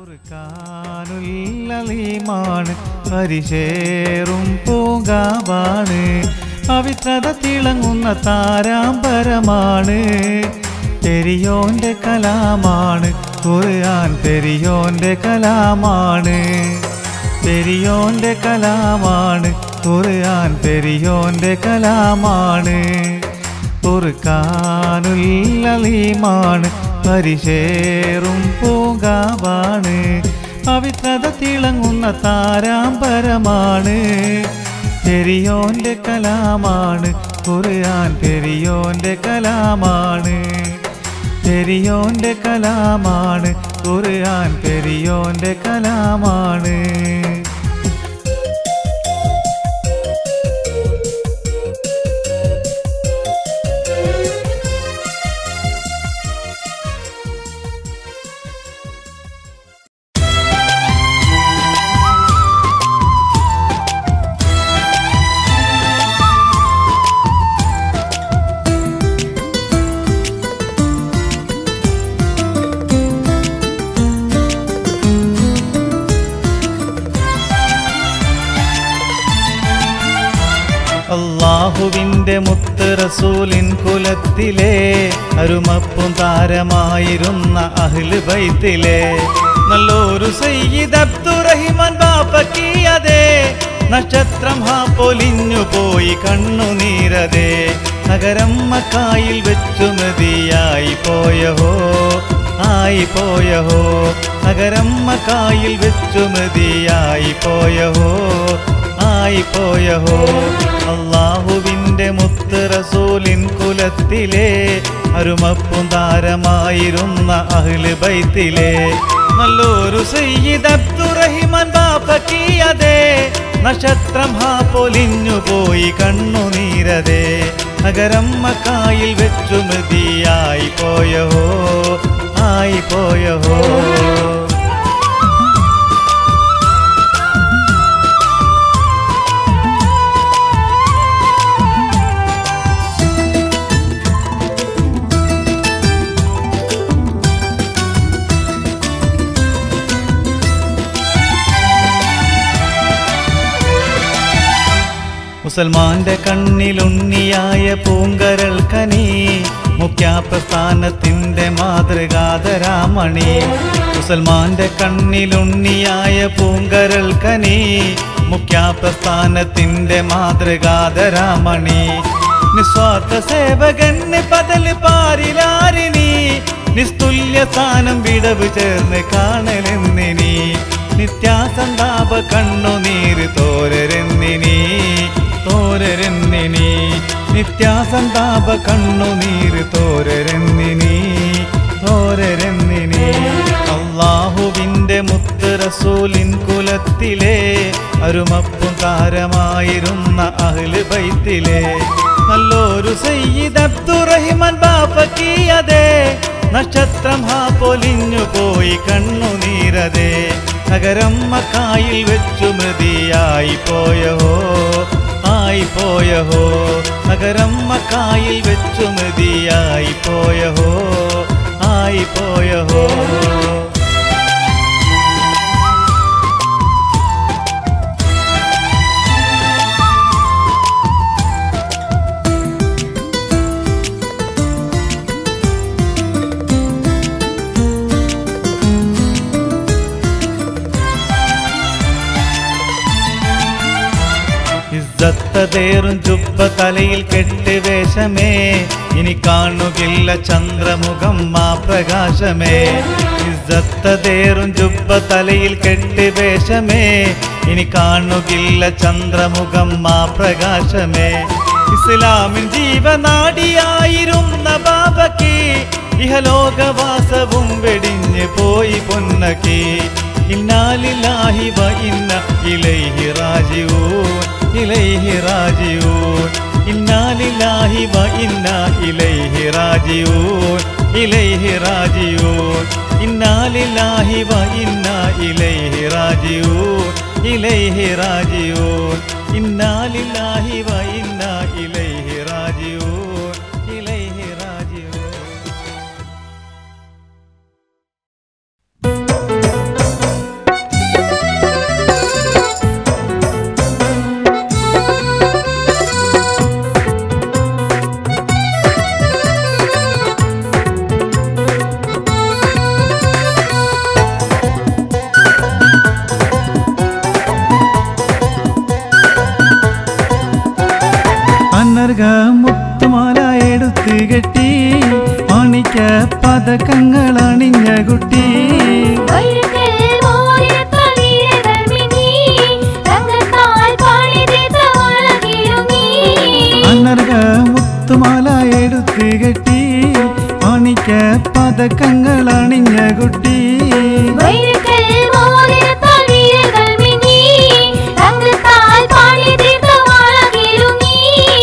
ഫുർഖാനുല്ലീമാണ് പരിശേറും പൂങ്കാവാണ് പവിത്രത തിളങ്ങുന്ന താരാമ്പരമാണ് പെരിയോന്റെ കലാമാണ് ഖുർആൻ പെരിയോന്റെ കലാമാണ് പെരിയോന്റെ കലാമാണ് ഖുർആൻ പെരിയോന്റെ കലാമാണ് ഖുർആനുല്ലീമാണ് പരിശേറും പൂങ്കാവാണ് പവിത്രത തിളങ്ങുന്ന താരാമ്പരമാണ് പെരിയോന്റെ കലാമാണ് ഖുർആൻ പെരിയോന്റെ കലാമാണ് പെരിയോന്റെ കലാമാണ് ഖുർആൻ പെരിയോന്റെ കലാമാണ് അള്ളാഹുവിന്റെ മുത്ത് റസൂലിൻ കുലത്തിലെ അരുമപ്പും താരമായിരുന്ന അഹ്ല് ബൈത്തിലെ നല്ലൊരു സയ്യിദ് അബ്ദുറഹിമാൻ ബാപ്പക്കിയതേ നക്ഷത്രം ഹാ പൊലിഞ്ഞു പോയി കണ്ണുനീരതേ നഗരം മക്കായിൽ വെച്ചു മതിയായി പോയഹോ ആയി പോയഹോ നഗരം മക്കായിൽ വെച്ചു മതിയായി പോയഹോ ആയി പോയഹോ അള്ളാഹുവിന്റെ മുത്ത് റസൂലിൻ കുലത്തിലെ അരുമപ്പും താരമായിരുന്ന അഹ്ല് ബൈത്തിലെ നല്ലൊരു സയ്യിദ് അബ്ദുറഹിമാൻ ബാപ്പക്കിയതേ നക്ഷത്രം ഹാ പൊലിഞ്ഞു പോയി കണ്ണുനീരതേ നഗരം മക്കായിൽ വെച്ചു മതിയായി പോയഹോ ആയി പോയഹോ മുസൽമാന്റെ കണ്ണിലുണ്ണിയായ പൂങ്കരൾ കനി മുഖ്യാപ്രസ്ഥാനത്തിന്റെ മാതൃകാതരാമണി മുസൽമാന്റെ കണ്ണിലുണ്ണിയായ പൂങ്കരൾ കനി മുഖ്യാപ്രസ്ഥാനത്തിന്റെ മാതൃകാതരാമണി നിസ്വാർത്ഥ സേവകന് പതൽ പാരിലാരിനി നിസ്തുല്യ സ്ഥാനം വിടവ് ചേർന്ന് കാണലെന്നിനി നിത്യാസന്താപ കണ്ണുനീര് തോരരെന്നിനി തോരരെന്നിനി നിത്യാസന്താപ കണ്ണുനീര് തോരരെന്നിനി തോരരെന്നിനി അള്ളാഹുവിന്റെ മുത്ത് റസൂലിൻ കുലത്തിലെ അരുമപ്പും താരമായിരുന്ന അഹ്ല് ബൈത്തിലെ നല്ലൊരു സയ്യിദ് അബ്ദുറഹിമാൻ ബാപ്പക്കിയതേ നക്ഷത്രം ഹാ പൊലിഞ്ഞു പോയി കണ്ണുനീരതേ നഗരം മക്കായിൽ വെച്ചു മതിയായി പോയഹോ ആയി പോയഹോ നഗരം മക്കായിൽ വെച്ചു മതിയായി പോയഹോ ആയി പോയഹോ ഇസ്സത്തതേറും ചുപ്പ തലയിൽ കെട്ട് വേഷമേ ഇനി കാണുകില്ല ചന്ദ്രമുഖം മാ പ്രകാശമേ ഇസ്സത്തതേറും ചുപ്പ തലയിൽ കെട്ട് വേഷമേ ഇനി കാണുകില്ല ചന്ദ്രമുഖം മാ പ്രകാശമേ ഇസ്ലാമിൻ ജീവനാടിയായിരുന്ന ബാബയ്ക്ക് ഇഹലോകവാസവും വെടിഞ്ഞ് പോയി പൊന്നക്കി ഇന്നാലില്ലാഹി വ ഇന്ന ഇലൈഹി റാജിഊൻ ഇലൈഹി റാജിഊൻ ഇന്നാലില്ലാഹി വ ഇന്ന ഇലൈഹി റാജിഊൻ ഇലൈഹി റാജിഊൻ ഇന്നാലില്ലാഹി വ ഇന്ന ഇലൈഹി റാജിഊൻ ഇലൈഹി റാജിഊൻ ഇന്നാലില്ലാഹി വ ഇന്ന ഇലൈഹി റാജിഊൻ ഇലൈഹി റാജിഊൻ അനർഘ മുത്തുമാല എടുത്തു കെട്ടി മാണിക്ക പതക്കങ്ങൾ അണിഞ്ഞ കുട്ടി വൈരക്കൽ മോരിരത്ത വീരധർമ്മിണി, തങ്കത്താൽ പാടി തീർത്ത വളകിലുങ്ങി. അനർഘ മുത്തുമാല എടുത്തു കെട്ടി മാണിക്ക പതക്കങ്ങൾ അണിഞ്ഞ കുട്ടി വൈരക്കൽ മോരിരത്ത വീരധർമ്മിണി, തങ്കത്താൽ പാടി തീർത്ത വളകിലുങ്ങി.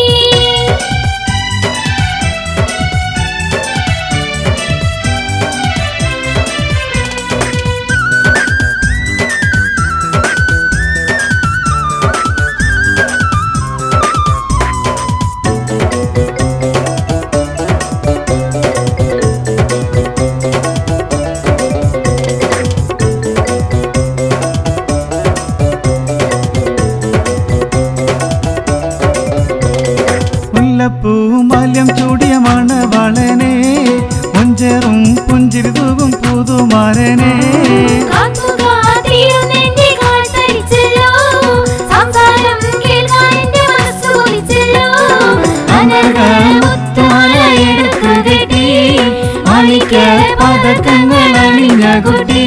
മുല്ലപ്പൂ മാല്യം ചൂടിയ മണവാളനെ മുഞ്ചേറും പുഞ്ചിരി തൂകും പുതുമാരനെ കാത്തുകാത്തിരുന്നെന്റെ കാൽ തരിച്ചല്ലോ, സംസാരം കേൾക്കാൻ എന്റെ മനസ്സ് കൊതിച്ചല്ലോ. അനർഘ മുത്തുമാല എടുത്തു കെട്ടി, മാണിക്യ പതക്കങ്ങൾ അണിഞ്ഞ കുട്ടി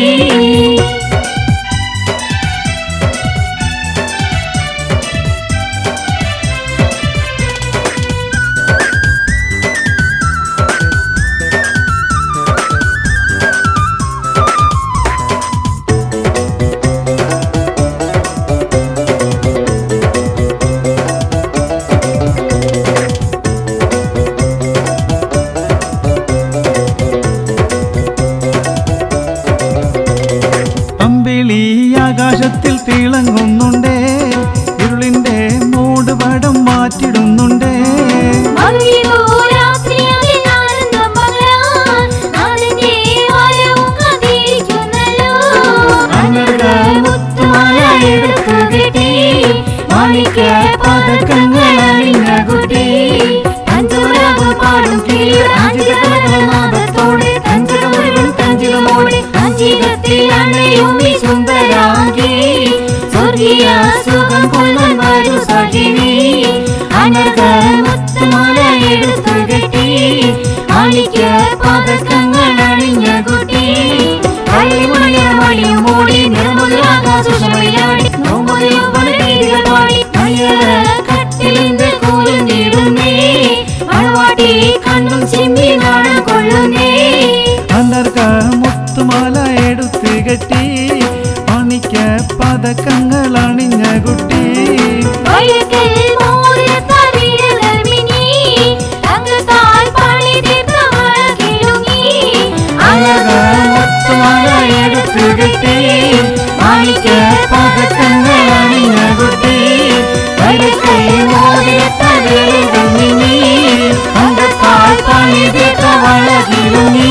അമ്പിളി ആകാശത്തിൽ തിളങ്ങുന്നുണ്ടേ ഇരുളിന്റെ മൂടുപടം മാറ്റിടുന്നുണ്ടേ മറിയോ രാത്രിയാകെ ആനന്ദം പകരാൻ നാടിന്റെ വാരവും കാത്തിരിക്കുന്നല്ലോ. അനർഘ മുത്തുമാല എടുത്തു കെട്ടി, മാണിക്യ പതക്കങ്ങൾ അണിഞ്ഞ കുട്ടി. തഞ്ചുരാവ് പാടും കിളിയുടെ ആഞ്ചികനാദത്തോടെ തഞ്ചകമുരുകും തഞ്ചികമോടെ അഞ്ചികത്തിൽ അണയും ഈ സുന്ദരാംഗി. സ്വർഗീയ സുഖം കൊള്ളാൻ വരൂ സഖിനി അനർഘ മുത്തുമാല എടുത്തു കെട്ടി മാണിക്യ പതക്കങ്ങൾ അണിഞ്ഞ കുട്ടി കളിമണിയും ഓടി നിറമുതലാകാശമണിയാടി നോമ്പുകയും വനരീതികൾ പാടി അയ്യവ കട്ടിലിന്റെ കൂലിടുന്നേ മണവാട്ടി കണ്ണും ചിന്തി നാണം കൊള്ളുന്നേ അനർഘ മുത്തുമാല എടുത്തു കെട്ടി മാണിക്ക പതക്കങ്ങൾ അണിഞ്ഞ കുട്ടി വയക്കൽ മോതിരത്ത വീരധർമ്മിണി, തങ്കത്താൽ പാടി തീർത്ത വളകിലുങ്ങി. അനർഘ മുത്തുമാല എടുത്തു കെട്ടി മാണിക്ക പതക്കങ്ങൾ അണിഞ്ഞ കുട്ടി വരക്കൈ മോതിരത്ത വേലുകണ്ണിനി അന്തത്താൽ പണിതിട്ട വളകിലുങ്ങി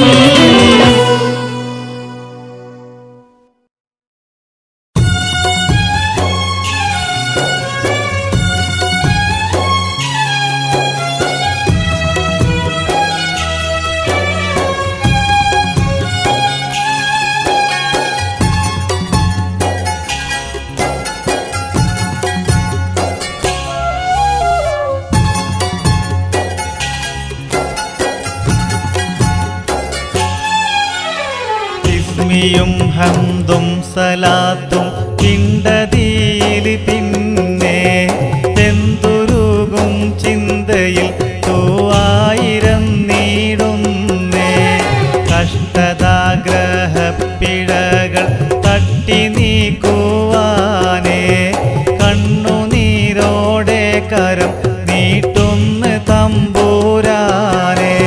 ഇസ്മിയും ഹന്തും സലാത്തും പിണ്ടതിയിൽ പിന്നെ എന്തുരുകും ചിന്തയിൽ തൂവായിരം നീടുന്നേ കഷ്ടതാഗ്രഹ പിഴകൾ തട്ടി നീക്കുവാനേ കണ്ണുനീരോടെ കരം നീട്ടുന്ന തമ്പൂരാനേ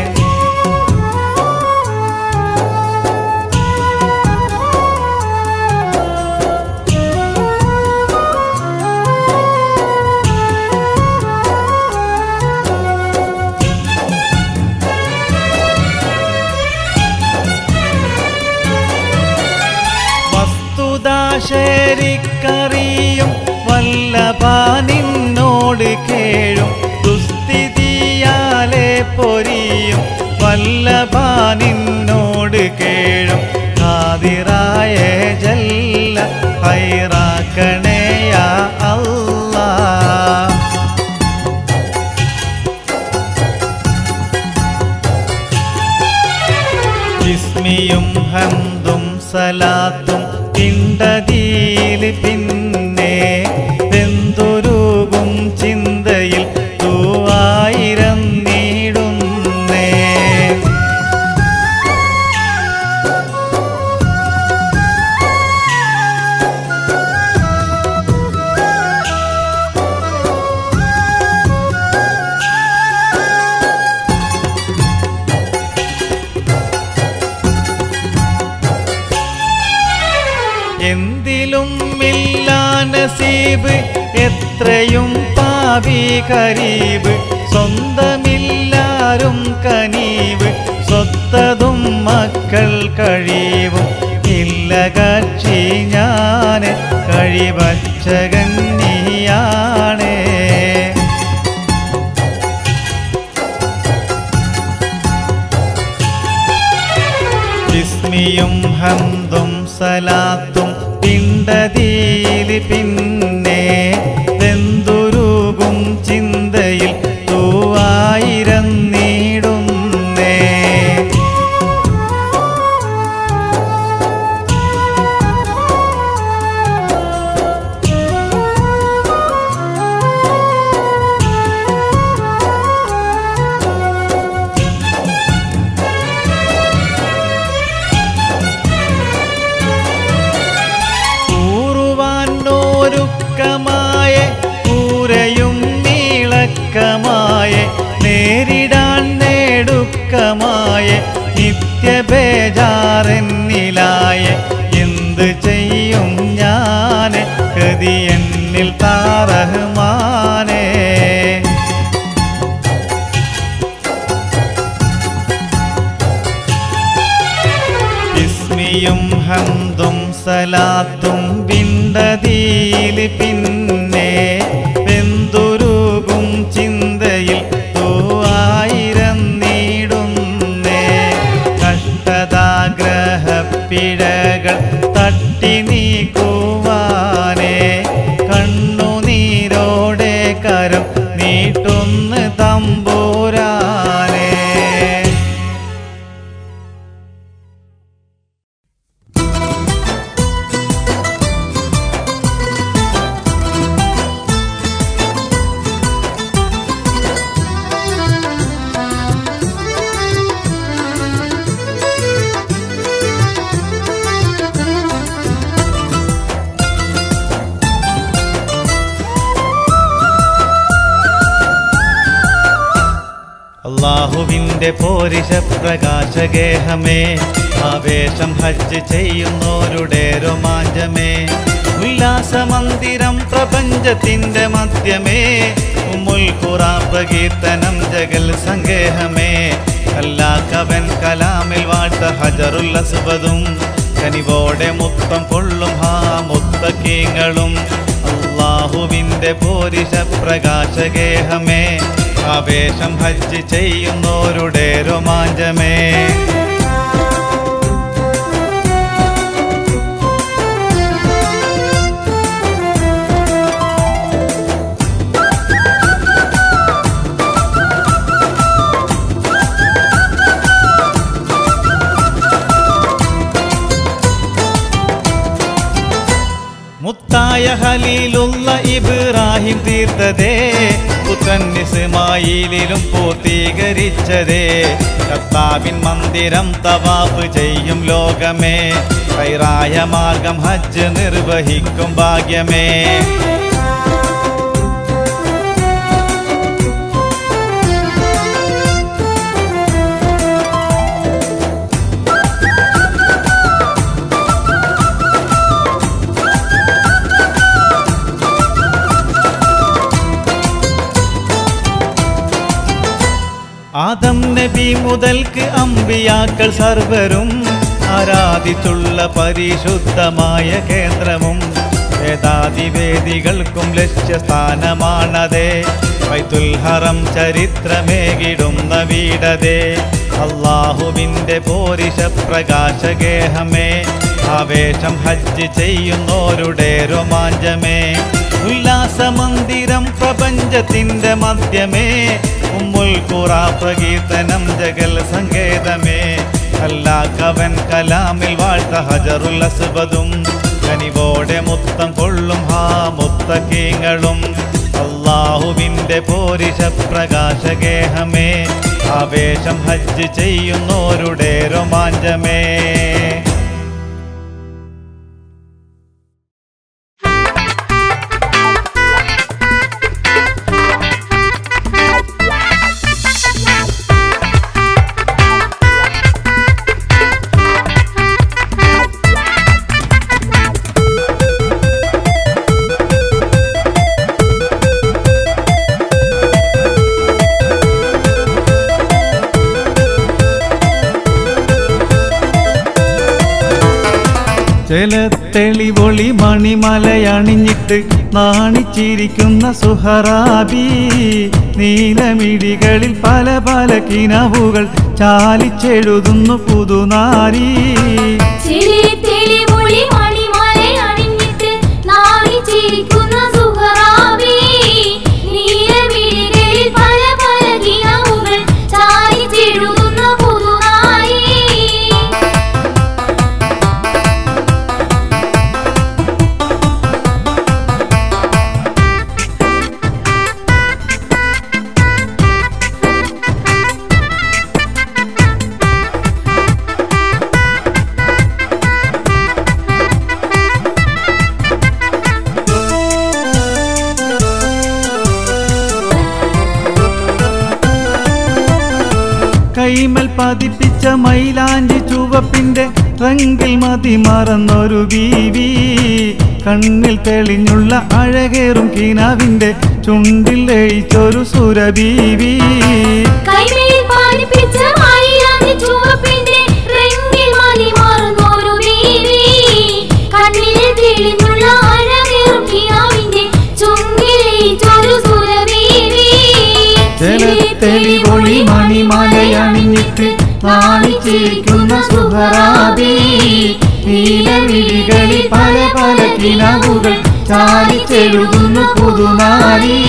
വസ്തുത ശരിക്കറിയും വല്ലഭാനിന്നോട് കേഴും ദുസ്ഥിതിയാലെ പൊരിയും വല്ലഭാനിന്നോട് കേഴും ഖാദിറായ ജല്ല ഹൈറാക്കണേയാ അല്ലാ സലാത്തും പിണ്ടതിയിൽ പിന്നെ വെന്തുരുകും ചിന്തയിൽ തൂവായിരം നീടുന്നേ എന്തിലും ഇല്ല നസീബ് എത്രയും പാവി കരീബ് സ്വന്തമില്ലാരും കനീവ് സ്വത്തതും മക്കൾ കഴിവും ഇല്ല കക്ഷി ഞാന് കഴിവച്ചകൻ നീയാണേ വിസ്മിയും ഹന്തും സലാത്തും പിണ്ടതിയിൽ പിന്നെ വെന്തുരുകും ചിന്തയിൽ തൂവായിരം നീടുന്നേ കൂറുവാനോരുക്കമായ കൂരയും നീളക്കമായ നേരിടാൻ നേടുക്കമായ നിത്യബേജാറെന്നിലായ എന്ത് ചെയ്യും ഞാൻ കതി എന്നിൽ താറഹ്മാനേ ഇസ്മിയും ഹന്തും സലാത്തും ബിണ്ടതിയിൽ പിന്നെ വെന്തുരുകും ചിന്തയിൽ തൂവായിരം നീടുന്നേ കഷ്ടതാഗ്രഹപ്പിഴകൾ തട്ടി നീക്കുവാനേ കണ്ണുനീരോടെ കരം നീട്ടുന്ന് തമ്പൂരാനേ അള്ളാഹുവിന്റെ പോരിശ പ്രകാശഗേഹമേ ആവേശം ഹജ്ജ് ചെയ്യുന്നോരുടെ രോമാഞ്ചമേ ഉല്ലാസമന്ദിരം പ്രപഞ്ചത്തിന്റെ മധ്യമേ ഉമ്മുൽ ഖുറാ പ്രകീർത്തനം ജഗൽ സങ്കേഹമേ അല്ലാക്കവൻ കലാമിൽ വാഴ്ത്ത ഹജറുൽ അസ്വദും കനിവോടെ മുത്തം കൊള്ളും ഹാ മുത്തക്കീങ്ങളും അള്ളാഹുവിന്റെ പോരിശ പ്രകാശഗേഹമേ ആവേശം ഹജ്ജ് ചെയ്യുന്നോരുടെ രോമാഞ്ചമേ മുത്തായ ഹലീലുള്ള ഇബ്രാഹിം തീർത്തതേ പുത്രൻ ഇസ്മായിലിലും പൂർത്തീകരിച്ചതേ കർത്താവിൻ മന്ദിരം തവാഫ് ചെയ്യും ലോകമേ കൈറായ മാർഗം ഹജ്ജ് നിർവഹിക്കും ഭാഗ്യമേ ആദം നബി മുതൽക്ക് അമ്പിയാക്കൾ സർവരും ആരാധിച്ചുള്ള പരിശുദ്ധമായ കേന്ദ്രവും വേദാതിവേദികൾക്കും ലക്ഷ്യസ്ഥാനമാണതേ ബൈത്തുൽ ഹറം ചരിത്രമേകിടുന്ന വീടതേ അള്ളാഹുവിൻ്റെ പോരിശ പ്രകാശഗേഹമേ ആവേശം ഹജ്ജ് ചെയ്യുന്നോരുടെ രോമാഞ്ചമേ ഉല്ലാസമന്ദിരം പ്രപഞ്ചത്തിന്റെ മധ്യമേ ഉമ്മുൽ ഖുറാ പ്രകീർത്തനം ജഗൽ സങ്കേതമേ അല്ലാക്കവൻ കലാമിൽ വാഴ്ത്ത ഹജറുൽ അസ്ബദും കനിവോടെ മുത്തം കൊള്ളും ഹാ മുത്തക്കീങ്ങളും അള്ളാഹുവിൻ്റെ പോരിശ പ്രകാശഗേഹമേ ആവേശം ഹജ്ജ് ചെയ്യുന്നോരുടെ രോമാഞ്ചമേ ചെലത്തെളിവൊളി മണിമലയണിഞ്ഞിട്ട് നാണിച്ചിരിക്കുന്ന സുഹറാബി നീലമിഴികളിൽ പല പല കിനവുകൾ ചാലിച്ചെഴുതുന്നു പുതുനാരി ചിരി തെളിവൊളി മണിമലയണിഞ്ഞിട്ട് നാണിച്ചിരിക്കുന്ന സുഹറാബി. നീലമിഴികളിൽ പല പല കിനാവുകൾ ചാലിച്ചെഴുതുന്ന പുതുനാരി. കൈമൽ പതിപ്പിച്ച മൈലാഞ്ചി ചുവപ്പിന്റെ റങ്കിൽ മതി മറന്നൊരു ബീവി കണ്ണിൽ തെളിഞ്ഞുള്ള അഴകേറും കിനാവിന്റെ ചുണ്ടിൽ ലയിച്ചൊരു സുരബീവി കൈമേൽ പാലിപ്പിച്ച മയിലാഞ്ചി ചുവപ്പിന്റെ റെങ്കിൽ മതി മാറുന്നൊരു ബീവി. കണ്ണിൽ തെളിഞ്ഞുള്ള അഴകേറും കിനാവിന്റെ ചുണ്ടിൽ ലയിച്ചൊരു സുരബീവി. ജലത്തെളിവൊളി മണിമലയണിഞ്ഞിട്ട് നാണിച്ചിരിക്കുന്ന സുഹറാബി നീലമിഴികളിൽ പല പല കിനവുകൾ ചാലിച്ചെഴുതുന്നു പുതുനാരി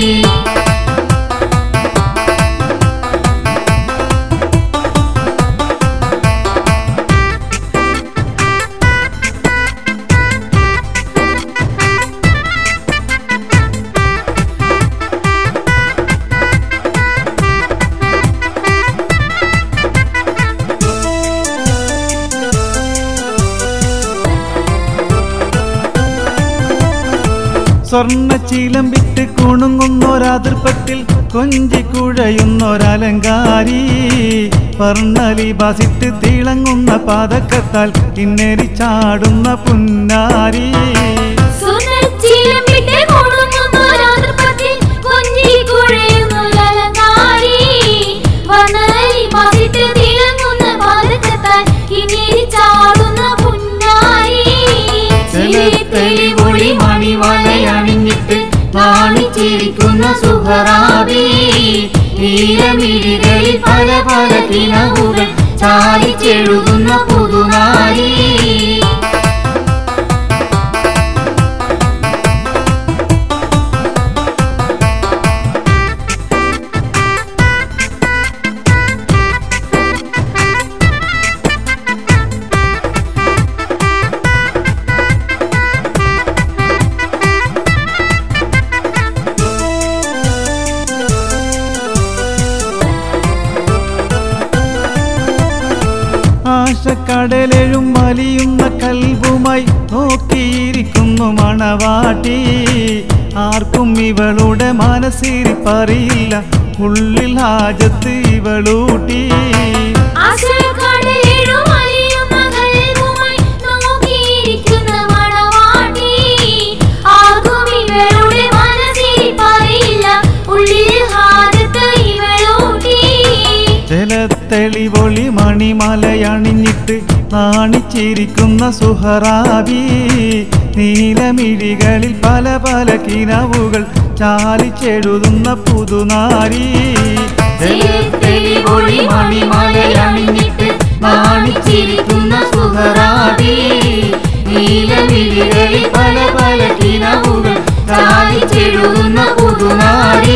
സ്വർണ്ണ ചിലമ്പിട്ട് കുണുങ്ങുന്നൊരാതിർപ്പത്തിൽ കൊഞ്ചി കുഴയുന്നൊരലങ്കാരി വർണ്ണലി ബസിട്ട് തിളങ്ങുന്ന പാതക്കത്താൽ കിന്നരി ചാടുന്ന പുന്നാരി സുനച്ചിലമ്പിട്ട് കൊണുങ്ങുന്നൊരാതൃപ്പത്തിൽ കൊഞ്ചിക്കുഴയുന്നൊരലങ്കാരി. വനലി മസിട്ട് തിളങ്ങുന്ന പാദക്കത്താൽ കിന്നിരി ചാടുന്ന പുന്നാരി. തെളിവൊളി മണിവലയണിഞ്ഞിട്ട് നാണിച്ചിരിക്കുന്ന സുഹറാബി നീലമിഴികളിൽ പല പല കിനവുകൾ ചാലിച്ചെഴുതുന്ന പുതുനാരി ആശക്കടലെഴും മലിയുന്ന കൽവുമായി നോക്കിയിരിക്കുന്നു മണവാട്ടി ആർക്കും ഇവളുടെ മനസ്സിരിപ്പറിയില്ല ഉള്ളിൽ ഹാജത്ത് ഇവളൂട്ടി ആശക്കടലിലും അലിയുന്ന കൽവുമായി നോക്കിയിരിക്കുന്ന മണവാട്ടി. ആർക്കും ഇവളുടെ മനസ്സിൽ പറയില്ല ഉള്ളിൽ ഹാരത്ത് ഇവളൂട്ടി ജലത്തെളിവൊളി മണിമലയണിഞ്ഞിട്ട് നാണിച്ചിരിക്കുന്ന സുഹറാബി നീലമിഴികളിൽ പല പല കിനവുകൾ ചാലിച്ചെഴുതുന്ന പുതുനാരി ജലത്തെളിവൊളി മണിമലയണിഞ്ഞിട്ട് നാണിച്ചിരിക്കുന്ന സുഹറാബി നീലമിഴികളിൽ പല പല കിനവുകൾ ചാലിച്ചെഴുതുന്ന പുതുനാരി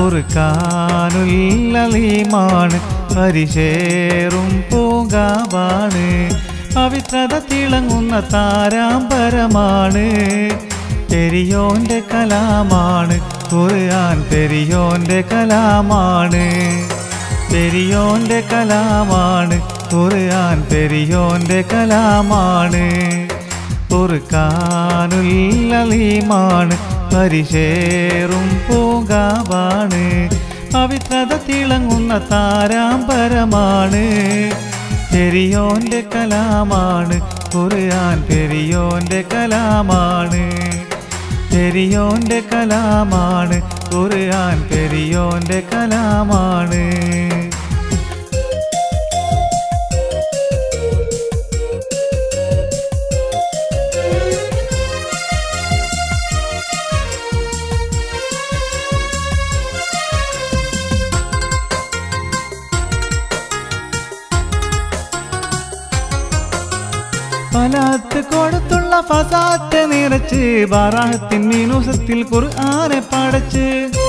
പൊറുക്കാനുള്ളീമാണ് പരിശേറും പൂങ്കാവാണ് പവിത്രത തിളങ്ങുന്ന താരാമ്പരമാണ് പെരിയോന്റെ കലാമാണ് ഖുർആൻ പെരിയോന്റെ കലാമാണ് പെരിയോന്റെ കലാമാണ് ഖുർആൻ പെരിയോന്റെ കലാമാണ് പൊറുക്കാനുള്ളീമാണ് പരിശേറും പൂങ്കാവാണ് പവിത്രത തിളങ്ങുന്ന താരാമ്പരമാണ് പെരിയോന്റെ കലാമാണ് ഖുർആൻ പെരിയോന്റെ കലാമാണ് പെരിയോന്റെ കലാമാണ് ഖുർആൻ പെരിയോന്റെ കലാമാണ് ഫലാത്ത് കൊടുത്തുള്ള ഫസാത്ത് നിറച്ച് ബാറാഹത്തിൻ മീനൂസത്തിൽ ഖുർആനെ പടച്ച്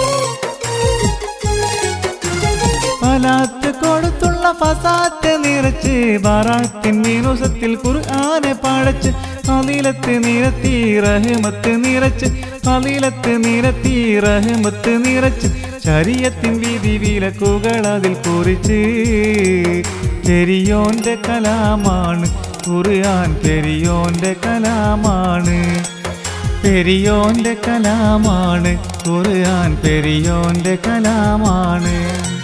ഫലാത്ത് കൊടുത്തുള്ള ഫസാത്ത് നിറച്ച് ബാറാഹത്തിൻ മീനൂസത്തിൽ ഖുർആനെ പടച്ച് ഫലീലത്ത് നിരത്തി റഹ്മത്ത് നിറച്ച് ഫലീലത്ത് നിരത്തി റഹ്മത്ത് നിറച്ച് ശരീരത്തിൻ വിധി വിലക്കുകൾ അതിൽ കുറിച്ച് പെരിയോന്റെ കലാമാണ് ഖുർആൻ പെരിയോന്റെ കലാമാണ് പെരിയോന്റെ കലാമാണ് ഖുർആൻ പെരിയോന്റെ കലാമാണ്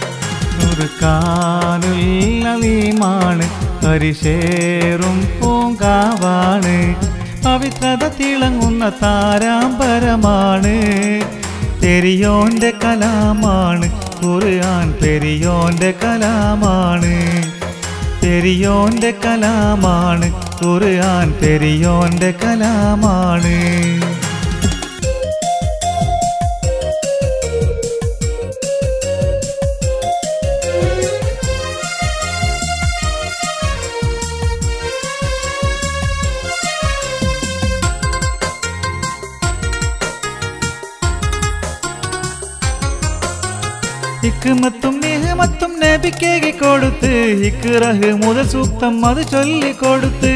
ഖുർആാനുള്ളീമാണ് പരിശേറും പൂങ്കാവാണ് പവിത്രത തിളങ്ങുന്ന താരാമ്പരമാണ് പെരിയോന്റെ കലാമാണ് ഖുർആൻ പെരിയോന്റെ കലാമാണ് പെരിയോന്റെ കലാമാണ് ഖുർആൻ പെരിയോന്റെ കലാമാണ് ഹിക്മത്തും നിഹമത്തും നബിക്കേകി കൊടുത്ത് ഹിക്റഹ് മുതൽ സൂക്തം അത് ചൊല്ലിക്കൊടുത്ത്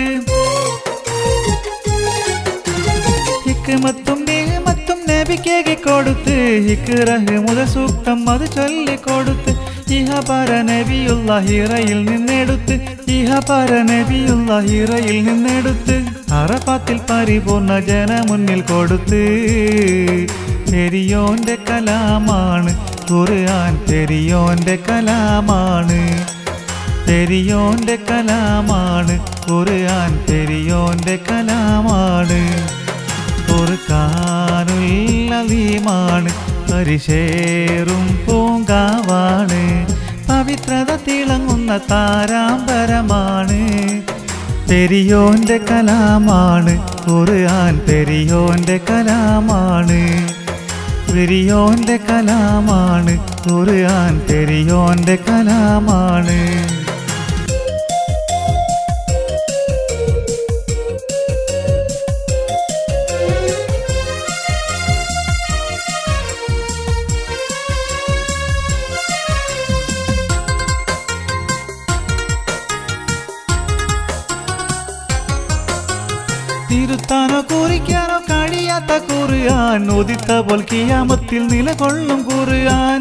ഹിക്മത്തും നിഹമത്തും നബിക്കേകി കൊടുത്ത് ഹിക്റഹ് മുതൽ സൂക്തം അത് ചൊല്ലിക്കൊടുത്ത് ഇഹ പര നബിയുള്ള ഹിറയിൽ നിന്നെടുത്ത് ഇഹ പര നബിയുള്ള ഹിറയിൽ നിന്നെടുത്ത് അറഫാത്തിൽ പരിപൂർണ ജന മുന്നിൽ കൊടുത്ത് പെരിയോന്റെ കലാമാണ് ഖുർആൻ പെരിയോന്റെ കലാമാണ് പെരിയോന്റെ കലാമാണ് ഖുർആൻ പെരിയോന്റെ കലാമാണ് ഖുർആാനുള്ളീമാണ് പരിശേറും പൂങ്കാവാണ് പവിത്രത തിളങ്ങുന്ന താരാമ്പരമാണ് പെരിയോന്റെ കലാമാണ് ഖുർആൻ പെരിയോന്റെ കലാമാണ് പെരിയോന്റെ കലാമാണ് ഖുർആൻ പെരിയോന്റെ കലാമാണ് തിരുത്താനോ കുറിക്കാനോ കഴിയാത്ത കുറുകാൻ ഉദിത്ത പോൽ കിയാമത്തിൽ നിലകൊള്ളും കുറുകാൻ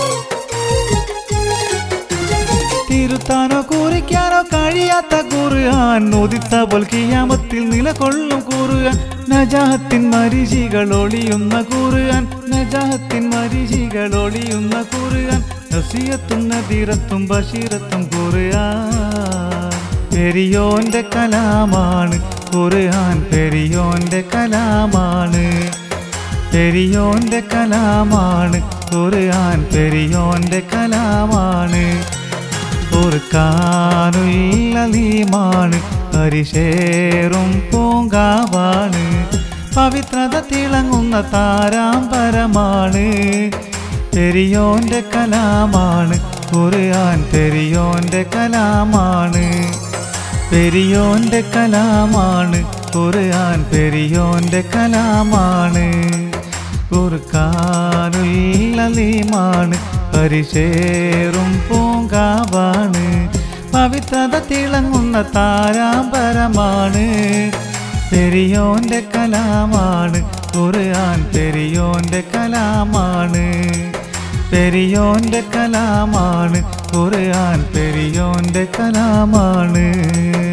തിരുത്താനോ കുറിക്കാനോ കഴിയാത്ത കുറുകാൻ ഉദിത്ത പോൽ കിയാമത്തിൽ നിലകൊള്ളും കുറുകാൻ നജാഹത്തിൻ മരിചികൾ ഒളിയുന്ന കുറുകാൻ നജാഹത്തിൻ മരിചികൾ ഒളിയുന്ന കുറുകാൻ നസിയത്തും നദീറത്തും ബഷീറത്തും കുറുകാൻ പെരിയോന്റെ കലാമാണ് ഖുർആൻ പെരിയോന്റെ കലാമാണ് പെരിയോന്റെ കലാമാണ് ഖുർആൻ പെരിയോന്റെ കലാമാണ് ഖുർക്കാനുള്ളീമാണ് പരിശേറും പൂങ്കാവാണ് പവിത്രത തിളങ്ങുന്ന താരാമ്പരമാണ് പെരിയോന്റെ കലാമാണ് ഖുർആൻ പെരിയോന്റെ കലാമാണ് പെരിയോന്റെ കലാമാണ് ഖുർആൻ പെരിയോന്റെ കലാമാണ് കുറുക്കാനുള്ളീമാണ് പരിശേറും പൂങ്കാവാണ് പവിത്രത തിളങ്ങുന്ന താരാമ്പരമാണ് പെരിയോന്റെ കലാമാണ് ഖുർആൻ പെരിയോന്റെ കലാമാണ് പെരിയോന്റെ കലാമാണ് ഖുർആൻ പെരിയോന്റെ കലാമാണ്